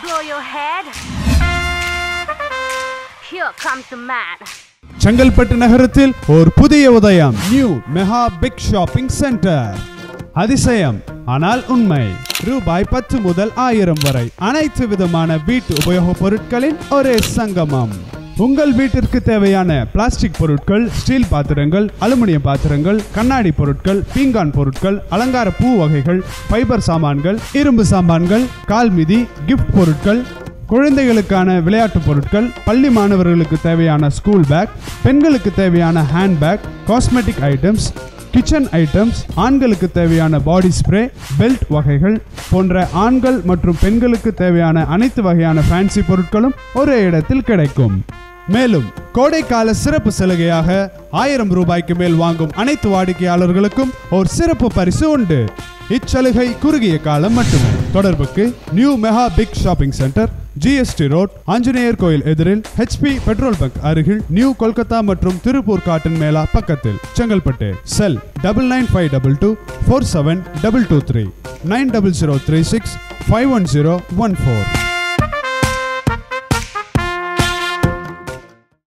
blow your head? Here comes the man. Chengalpattu நகரத்தில் ஒரு புதிய உதயம் new mega big shopping centre அதிசயம் ஆனால் உண்மை ரூபாய் பத்து முதல் ஆயிரம் வரை அனைத்து விதமான வீட்டு உபயோகப் பொருட்களின் ஒரே சங்கமம் உங்கள் வீட்டிற்கு தேவையான பிளாஸ்டிக் பொருட்கள் ஸ்டீல் பாத்திரங்கள் அலுமினியம் பாத்திரங்கள் கண்ணாடி பொருட்கள் பீங்கான் பொருட்கள் அலங்கார பூ வகைகள் ஃபைபர் சாமான்கள் இரும்பு சாமான்கள் கால்மிதி கிஃப்ட் பொருட்கள் குழந்தைகளுக்கான விளையாட்டு பொருட்கள் பள்ளி மாணவர்களுக்கு தேவையான ஸ்கூல் பேக் பெண்களுக்கு தேவையான handbag cosmetic items kitchen items ஆண்களுக்கு தேவையான பாடி ஸ்ப்ரே பெல்ட் வகைகள் போன்ற ஆண்கள் மற்றும் பெண்களுக்கு தேவையான அனைத்து வகையான ஃபேன்சி பொருட்களும் ஒரே இடத்தில் கிடைக்கும் மேலும் கோடைக்கால சிறப்பு சலுகையாக ஆயிரம் ரூபாய்க்கு மேல் வாங்கும் அனைத்து வாடிக்கையாளர்களுக்கும் ஒரு சிறப்பு பரிசு உண்டு இச்சலுகை குறுகிய காலம் மட்டுமே தொடர்புக்கு new mega big shopping centre GST road Anjaneyar கோயில் எதிரில் ஹெச்பி பெட்ரோல் பங்க் அருகில் நியூ கொல்கத்தா மற்றும் திருப்பூர் காட்டன் மேளா பக்கத்தில் Chengalpattu cell double nine five double two four seven double two three nine double zero three six five one zero one four